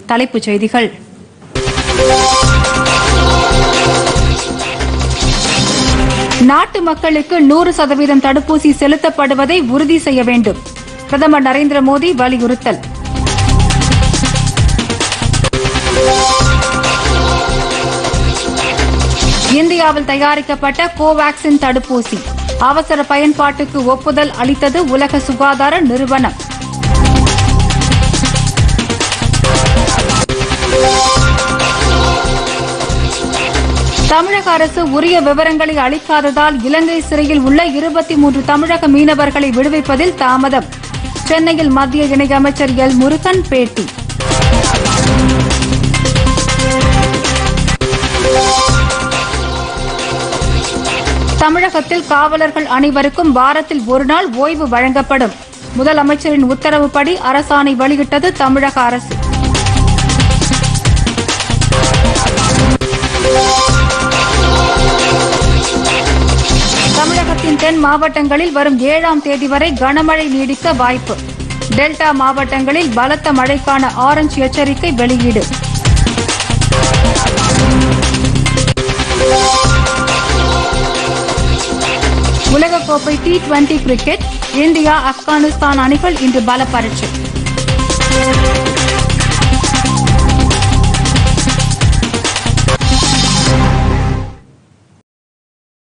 தலைப்புச் செய்திகள் நாட்டு மக்களுக்கு நூறு சதவீதம் தடுப்பூசி செலுத்தப்படுவதை உறுதி செய்ய வேண்டும் பிரதமர் நரேந்திர மோடி வலியுறுத்தல் இந்தியாவில் தயாரிக்கப்பட்ட கோவாக்சின் தடுப்பூசி அவசர பயன்பாட்டுக்கு ஒப்புதல் அளித்தது உலக சுகாதார நிறுவனம் தமிழக அரசு உரிய விவரங்களை அளிக்காததால் இலங்கை சிறையில் உள்ள இருபத்தி மூன்று தமிழக மீனவர்களை விடுவிப்பதில் தாமதம் சென்னையில் மத்திய இணையமைச்சர் எல் முருகன் பேட்டி தமிழகத்தில் காவலர்கள் அனைவருக்கும் வாரத்தில் ஒருநாள் ஓய்வு வழங்கப்படும் முதலமைச்சரின் உத்தரவுப்படி அரசாணை வெளியிட்டது தமிழக அரசு தமிழகத்தின் தென் மாவட்டங்களில் வரும் ஏழாம் தேதி வரை கனமழை நீடிக்க வாய்ப்பு டெல்டா மாவட்டங்களில் பலத்த மழைக்கான ஆரஞ்ச் எச்சரிக்கை வெளியீடு உலகக்கோப்பை T twenty cricket India Afghanistan அணிகள் இன்று பல பரீட்சை